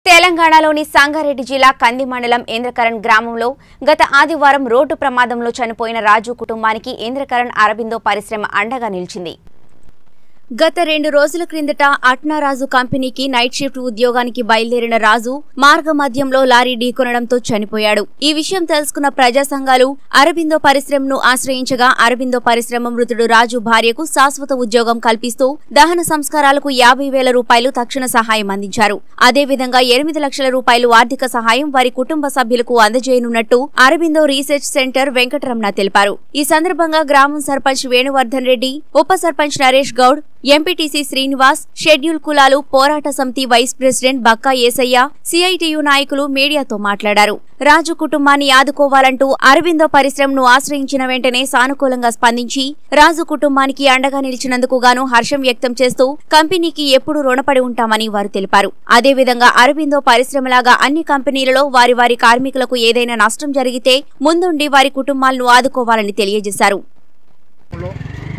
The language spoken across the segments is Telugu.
తెలంగాణలోని సంగారెడ్డి జిల్లా కంది మండలం ఇంద్రకరణ్ గ్రామంలో గత ఆదివారం రోడ్డు ప్రమాదంలో చనిపోయిన రాజు కుటుంబానికి ఇంద్రకరణ్ అరబిందో పరిశ్రమ అండగా నిలిచింది గత రెండు రోజుల క్రిందట అట్నారాజు కంపెనీకి నైట్ షిఫ్ట్ ఉద్యోగానికి బయలుదేరిన రాజు మార్గ మధ్యంలో లారీ ఢీకొనడంతో చనిపోయాడు ఈ విషయం తెలుసుకున్న ప్రజా సంఘాలు అరబిందో పరిశ్రమను ఆశ్రయించగా అరబిందో పరిశ్రమ మృతుడు రాజు భార్యకు శాశ్వత ఉద్యోగం కల్పిస్తూ దహన సంస్కారాలకు యాభై వేల రూపాయలు తక్షణ సహాయం అందించారు అదేవిధంగా ఎనిమిది లక్షల రూపాయలు ఆర్థిక సహాయం వారి కుటుంబ సభ్యులకు అందజేయనున్నట్టు అరబిందో రీసెర్చ్ సెంటర్ వెంకటరమణ తెలిపారు ఈ సందర్భంగా గ్రామం సర్పంచ్ వేణువర్ధన్ రెడ్డి ఉప సర్పంచ్ నరేష్ గౌడ్ ఎంపీటీసీ శ్రీనివాస్ షెడ్యూల్ కులాలు పోరాట సమితి vice president Bakka Esaiah CITU నాయకులు మీడియాతో మాట్లాడారు రాజు కుటుంబాన్ని ఆదుకోవాలంటూ అరవిందో పరిశ్రమను ఆశ్రయించిన వెంటనే సానుకూలంగా స్పందించి రాజు కుటుంబానికి అండగా నిలిచినందుకు గాను హర్షం వ్యక్తం చేస్తూ కంపెనీకి ఎప్పుడూ రుణపడి ఉంటామని వారు తెలిపారు అదేవిధంగా అరవిందో పరిశ్రమలాగా అన్ని కంపెనీలలో వారి వారి కార్మికులకు ఏదైనా నష్టం జరిగితే ముందుండి వారి కుటుంబాలను ఆదుకోవాలని తెలియజేశారు లో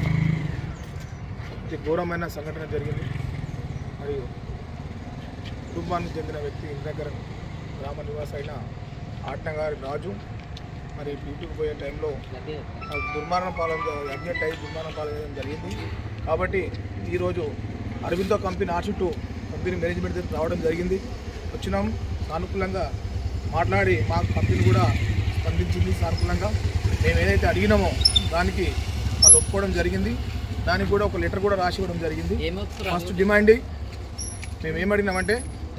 అతి ఘోరమైన సంఘటన జరిగింది మరియు కుటుంబానికి చెందిన వ్యక్తి ఇంటి దగ్గర గ్రామ నివాస అయిన ఆట్నగారి రాజు మరి డ్యూటీకి పోయే టైంలో ఆ దుర్మరణం పాలన యాక్సిడెంట్ అయ్యి దుర్మరణం పాలన జరిగింది కాబట్టి ఈరోజు అరవిందో కంపెనీ ఆర్చుట్టు కంపెనీ మేనేజ్మెంట్ దగ్గరికి రావడం జరిగింది వచ్చినాం సానుకూలంగా మాట్లాడి మా కంపెనీ కూడా స్పందించింది సానుకూలంగా మేము ఏదైతే అడిగినామో దానికి వాళ్ళు ఒప్పుకోవడం జరిగింది దానికి కూడా ఒక లెటర్ కూడా రాసి ఇవ్వడం జరిగింది ఫస్ట్ డిమాండ్ మేము ఏం అడిగినామంటే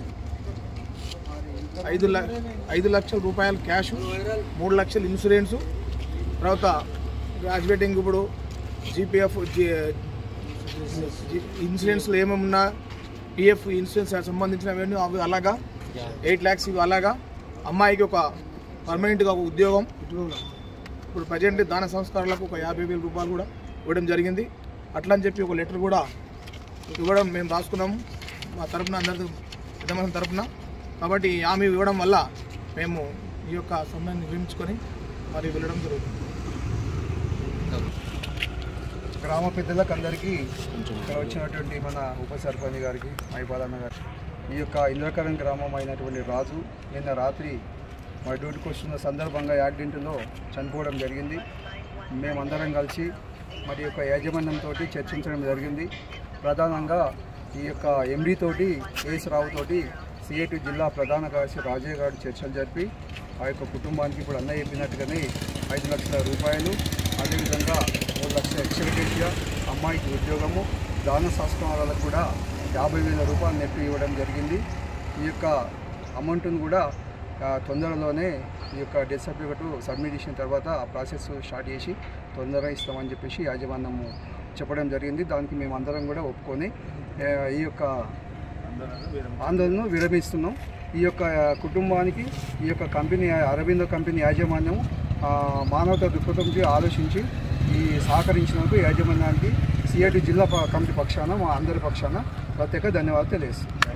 ఐదు ల ఐదు లక్షల రూపాయలు క్యాష్ మూడు లక్షలు ఇన్సూరెన్స్ తర్వాత గ్రాడ్యుయేటింగ్ ఇప్పుడు జీపీఎఫ్ ఇన్సూరెన్స్లో ఏమేమి ఉన్నా పిఎఫ్ ఇన్సూరెన్స్ సంబంధించినవన్నీ అవి అలాగా ఎయిట్ ల్యాక్స్ ఇవి అలాగా అమ్మాయికి ఒక పర్మనెంట్గా ఒక ఉద్యోగం ఇప్పుడు ప్రజెంట్ దాన సంస్కారాలకు ఒక యాభై వేల రూపాయలు కూడా ఇవ్వడం జరిగింది అట్లా అని చెప్పి ఒక లెటర్ కూడా ఇవ్వడం మేము రాసుకున్నాము మా తరపున అందరి పెద్దమంది తరపున కాబట్టి ఈ హామీ ఇవ్వడం వల్ల మేము ఈ యొక్క సమయాన్ని నిర్మించుకొని మరి వెళ్ళడం జరుగుతుంది గ్రామ పెద్దలకు అందరికీ ఇక్కడ వచ్చినటువంటి మన ఉప సర్పంచ్ గారికి మైపాలన్న గారికి ఈ యొక్క ఇంద్రకరణ్ గ్రామం అయినటువంటి రాజు నిన్న రాత్రి మా డ్యూటీకి వస్తున్న సందర్భంగా యాక్సిడెంట్లో చనిపోవడం జరిగింది మేమందరం కలిసి మరి యొక్క యాజమాన్యంతో చర్చించడం జరిగింది ప్రధానంగా ఈ యొక్క ఎండీ తోటి ఏఎస్ రావు తోటి సిఐటి జిల్లా ప్రధాన కార్యదర్శి రాజయ్య గారు చర్చలు జరిపి ఆ యొక్క కుటుంబానికి ఇప్పుడు అన్న చెప్పినట్టుగానే ఐదు లక్షల రూపాయలు అదేవిధంగా మూడు లక్షల ఎక్స్గ్రేషియా అమ్మాయికి ఉద్యోగము దాన సంస్కారాలకు కూడా యాభై వేల రూపాయలు నెట్టు ఇవ్వడం జరిగింది ఈ యొక్క అమౌంట్ను కూడా ఆ, తొందరలోనే ఈ యొక్క డెత్ సర్టిఫికెట్ సబ్మిట్ చేసిన తర్వాత ఆ ప్రాసెస్ స్టార్ట్ చేసి తొందరగా ఇస్తామని చెప్పేసి యాజమాన్యము చెప్పడం జరిగింది దానికి మేము అందరం కూడా ఒప్పుకొని ఆ, ఈ యొక్క ఆందోళనను విరమిస్తున్నాం ఈ యొక్క కుటుంబానికి ఈ యొక్క కంపెనీ అరవింద కంపెనీ యాజమాన్యం ఆ, మానవతా దృక్పథంకి ఆలోచించి ఈ సహకరించినందుకు యాజమాన్యానికి సిఐటి జిల్లా ప- కమిటీ పక్షాన మా అందరి పక్షాన ప్రత్యేక ధన్యవాదాలు తెలియజేస్తున్నాం